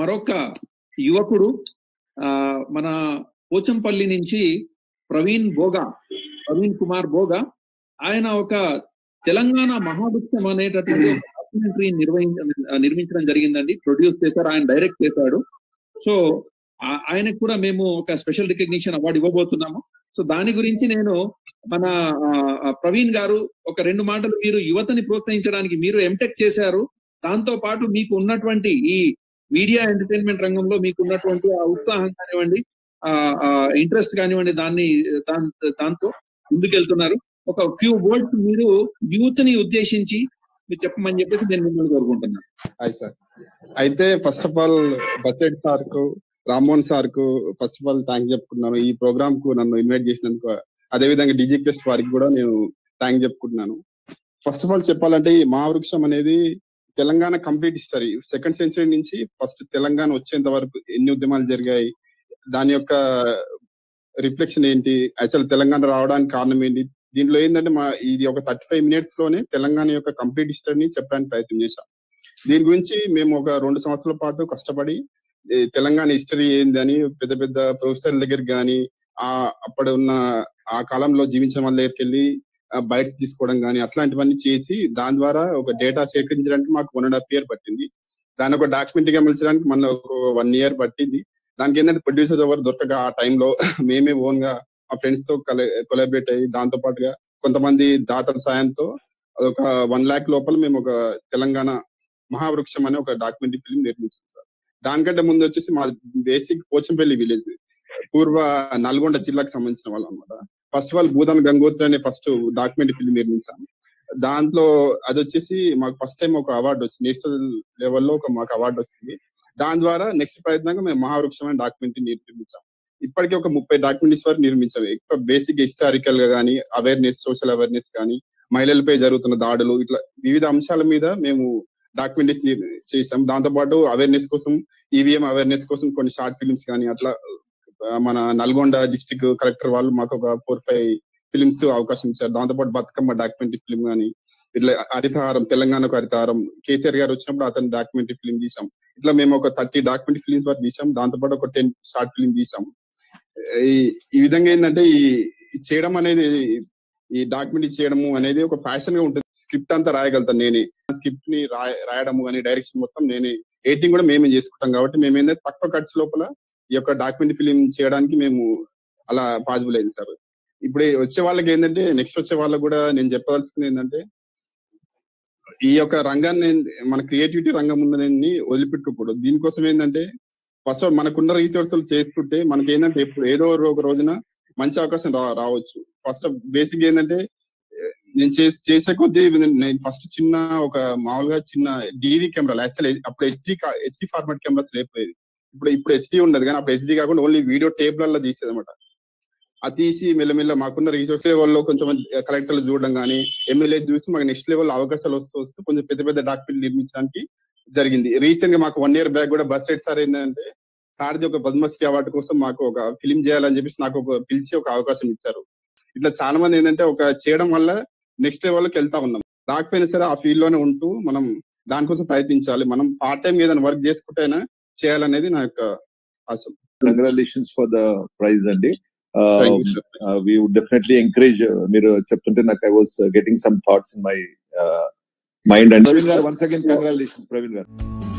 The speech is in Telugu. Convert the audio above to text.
మరొక యువకుడు ఆ మన పోచంపల్లి నుంచి ప్రవీణ్ బోగా ప్రవీణ్ కుమార్ బోగా ఆయన ఒక తెలంగాణ మహావృక్షం అనేటటువంటి డాక్యుమెంటరీ నిర్వహించ నిర్మించడం జరిగిందండి ప్రొడ్యూస్ చేశారు ఆయన డైరెక్ట్ చేశాడు సో ఆ- ఆయనకు కూడా మేము ఒక స్పెషల్ రికగ్నిషన్ అవార్డు ఇవ్వబోతున్నాము సో దాని గురించి నేను మన ఆ, ఆ, ప్రవీణ్ గారు ఒక రెండు మాటలు మీరు యువతని ప్రోత్సహించడానికి మీరు ఎంటెక్ చేశారు దాంతో పాటు మీకు ఉన్నటువంటి ఈ మీడియా ఎంటర్టైన్మెంట్ రంగంలో మీకు ఉన్నటువంటి ఆ ఉత్సాహం కానివ్వండి ఆ ఇంట్రెస్ట్ కానివ్వండి దాన్ని దాన్- దాంతో ముందుకెళ్తున్నారు ఒక ఫ్యూ వర్డ్స్ మీరు యూత్ ని ఉద్దేశించి మీరు చెప్పమని చెప్పేసి నేను మిమ్మల్ని కోరుకుంటున్నాను హాయ్ సార్ అయితే ఫస్ట్ ఆఫ్ ఆల్ బసెట్ సార్ కు రామ్మోహన్ సార్ కు ఫస్ట్ ఆఫ్ ఆల్ థ్యాంక్ చెప్పుకుంటున్నాను ఈ ప్రోగ్రామ్ కు నన్ను ఇన్వైట్ చేసినందుకు అదే విధంగా డిజీ క్వెస్ట్ వారికి కూడా నేను థ్యాంక్ చెప్పుకుంటున్నాను ఫస్ట్ ఆఫ్ ఆల్ చెప్పాలంటే ఈ మహావృక్షం అనేది Telangana complete history second century నుంచి ఫస్ట్ తెలంగాణ వచ్చేంత వరకు ఎన్ని ఉద్యమాలు జరిగాయి దాని యొక్క రిఫ్లెక్షన్ ఏంటి అసలు తెలంగాణ రావడానికి కారణం ఏంటి దీంట్లో ఏంటంటే మా ఇది ఒక థర్టీ ఫైవ్ మినిట్స్ లోనే తెలంగాణ యొక్క కంప్లీట్ హిస్టరీని చెప్పడానికి ప్రయత్నం చేశాం దీని గురించి మేము ఒక రెండు సంవత్సరాల పాటు కష్టపడి ఈ తెలంగాణ హిస్టరీ ఏందని పెద్ద పెద్ద ప్రొఫెసర్ల దగ్గర కానీ ఆ అప్పుడు ఉన్న ఆ కాలంలో జీవించిన వాళ్ళ దగ్గరికి వెళ్ళి బయట తీసుకోవడం కానీ అట్లాంటివన్నీ చేసి దాని ద్వారా ఒక డేటా సేకరించడానికి మాకు వన్ అండ్ హాఫ్ ఇయర్ పట్టింది దాని ఒక డాక్యుమెంటరీ గా మలచడానికి మన ఒక వన్ ఇయర్ పట్టింది దానికి ఏంటంటే ప్రొడ్యూసర్స్ ఎవరు దొరకక ఆ టైంలో మేమే ఓన్ గా మా ఫ్రెండ్స్ తో కొలాబరేట్ అయ్యి దాంతో పాటుగా కొంతమంది దాతల సాయంతో అదొక వన్ లాక్ లోపల మేము ఒక తెలంగాణ మహావృక్షం అనే ఒక డాక్యుమెంటరీ ఫిల్మ్ నిర్మించాం సార్ దానికంటే ముందు వచ్చేసి మా బేసిక్ పోచంపల్లి విలేజ్ పూర్వ నల్గొండ జిల్లాకు సంబంధించిన వాళ్ళు అనమాట first of all Bhoodan Gangotri అనే ఫస్ట్ డాక్యుమెంటరీ ఫిల్మ్ నిర్మించాము దాంట్లో అది వచ్చేసి మాకు ఫస్ట్ టైం ఒక అవార్డు వచ్చింది నేషనల్ లెవెల్లో ఒక మాకు అవార్డు వచ్చింది దాని ద్వారా నెక్స్ట్ ప్రయత్నంగా మేము మహావృక్షం అనే డాక్యుమెంటరీ నిర్మించాం ఇప్పటికీ ఒక ముప్పై డాక్యుమెంటరీస్ వరకు నిర్మించాం ఎక్కువ బేసిక్ హిస్టారికల్ గా కానీ అవేర్నెస్ సోషల్ అవేర్నెస్ కానీ మహిళలపై జరుగుతున్న దాడులు ఇట్లా వివిధ అంశాల మీద మేము డాక్యుమెంటరీస్ చేసాం దాంతో పాటు అవేర్నెస్ కోసం ఈవీఎం అవేర్నెస్ కోసం కొన్ని షార్ట్ ఫిల్మ్స్ కానీ అట్లా ఆ, మన నల్గొండ డిస్టిక్ కలెక్టర్ వాళ్ళు మాకు ఒక ఫోర్ ఫైవ్ ఫిల్మ్స్ అవకాశం ఇచ్చారు దాంతో పాటు బతుకమ్మ డాక్యుమెంటరీ ఫిల్మ్ కానీ ఇట్లా హరితహారం తెలంగాణకు హరితహారం కేసీఆర్ గారు వచ్చినప్పుడు అతను డాక్యుమెంటరీ ఫిల్మ్ తీసాం ఇట్లా మేము ఒక థర్టీ డాక్యుమెంటరీ ఫిల్మ్స్ వరకు తీసాం దాంతో పాటు ఒక టెన్ షార్ట్ ఫిల్మ్ తీసాం ఈ ఈ విధంగా ఏంటంటే ఈ ఈ చేయడం అనేది ఈ డాక్యుమెంటరీ చేయడము అనేది ఒక ప్యాషన్ గా ఉంటుంది స్క్రిప్ట్ అంతా రాయగలుగుతాను నేనే స్క్రిప్ట్ ని రాయ రాయడము కానీ డైరెక్షన్ మొత్తం నేనే ఎడిటింగ్ కూడా మేమే చేసుకుంటాం కాబట్టి మేము ఏంటంటే తక్కువ ఖర్చు లోపల ఈ యొక్క డాక్యుమెంటరీ ఫిలిం చేయడానికి మేము అలా పాసిబుల్ అయింది సార్ ఇప్పుడు వచ్చే వాళ్ళకి ఏంటంటే నెక్స్ట్ వచ్చే వాళ్ళకి కూడా నేను చెప్పదలుచుకుంది ఏంటంటే ఈ యొక్క రంగాన్ని మన క్రియేటివిటీ రంగం ఉన్నదాన్ని వదిలిపెట్టుకోకూడదు దీనికోసం ఏంటంటే ఫస్ట్ మనకున్న రీసోర్సులు చేస్తుంటే మనకి ఏంటంటే ఎప్పుడు ఏదో ఒక రోజున మంచి అవకాశం రా రావచ్చు ఫస్ట్ బేసిక్ ఏంటంటే నేను చేసే చేసే కొద్దీ నేను ఫస్ట్ చిన్న ఒక మామూలుగా చిన్న డివి కెమెరా యాక్చువల్ అప్పుడు హెచ్డి హెచ్డి ఫార్మాట్ కెమెరాస్ లేకపోయేది ఇప్పుడు ఇప్పుడు హెచ్డి ఉండదు కానీ అప్పుడు హెచ్డి కాకుండా ఓన్లీ వీడియో టేబుల్లో తీసేది అనమాట అది తీసి మెల్లమెల్ల మాకున్న రీసోర్స్ లెవెల్లో కొంచెం కలెక్టర్లు చూడడం కానీ ఎమ్మెల్యే చూసి మాకు నెక్స్ట్ లెవెల్ అవకాశాలు వస్తూ వస్తూ కొంచెం పెద్ద పెద్ద డాక్యుమెంట్ నిర్మించడానికి జరిగింది రీసెంట్ గా మాకు వన్ ఇయర్ బ్యాక్ కూడా బస్ రైడ్ సార్ ఏంటంటే సార్ది ఒక పద్మశ్రీ అవార్డు కోసం మాకు ఒక ఫిలిం చేయాలని చెప్పేసి నాకు ఒక పిలిచి ఒక అవకాశం ఇచ్చారు ఇట్లా చాలా మంది ఏంటంటే ఒక చేయడం వల్ల నెక్స్ట్ లెవెల్కి వెళ్తా ఉన్నాం రాకపోయినా సరే ఆ ఫీల్డ్ లోనే ఉంటూ మనం దానికోసం ప్రయత్నించాలి మనం పార్ట్ టైం ఏదైనా వర్క్ చేసుకుంటేనే చేయాలనేది నా యొక్క ఆశ కంగ్రాచులేషన్స్ ఫర్ ద ప్రైజ్ అండి Thank you, sir. We would definitely encourage మీరు చెప్తుంటే నాకు I was getting some thoughts in my mind and Praveen garu once again congratulations Praveen గారు